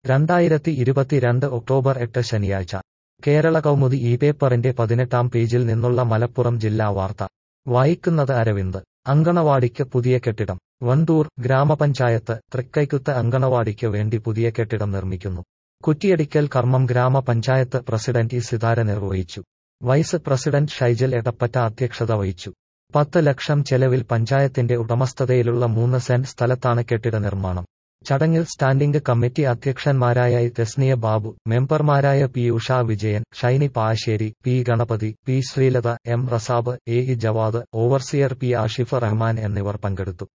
രണ്ടായിരത്തി ഇരുപത്തിരണ്ട് ഒക്ടോബർ എട്ട് ശനിയാഴ്ച കേരള കൗമുദി ഈ പേപ്പറിന്റെ പതിനെട്ടാം പേജിൽ നിന്നുള്ള മലപ്പുറം ജില്ലാ വാർത്ത വായിക്കുന്നത് അരവിന്ദ് അങ്കണവാടിക്ക് പുതിയ കെട്ടിടം വണ്ടൂർ ഗ്രാമപഞ്ചായത്ത് തൃക്കൈക്കുത്ത് അങ്കണവാടിക്ക് വേണ്ടി പുതിയ കെട്ടിടം നിർമ്മിക്കുന്നു കുറ്റിയടിക്കൽ കർമ്മം ഗ്രാമപഞ്ചായത്ത് പ്രസിഡന്റ് ഇ സിതാര നിർവഹിച്ചു വൈസ് പ്രസിഡന്റ് ഷൈജൽ എടപ്പറ്റ അധ്യക്ഷത വഹിച്ചു പത്ത് ലക്ഷം ചെലവിൽ പഞ്ചായത്തിന്റെ ഉടമസ്ഥതയിലുള്ള മൂന്ന് സെന്റ് സ്ഥലത്താണ് കെട്ടിട നിർമ്മാണം ചടങ്ങിൽ സ്റ്റാൻഡിംഗ് കമ്മിറ്റി അധ്യക്ഷന്മാരായ തെസ്നിയ ബാബു മെമ്പർമാരായ P Usha Vijayan Shiny Pasheri P Ganapathi P Sreelatha M Rasab A E Jawad overseer P Ashif Rahman എന്നിവർ പങ്കെടുത്തു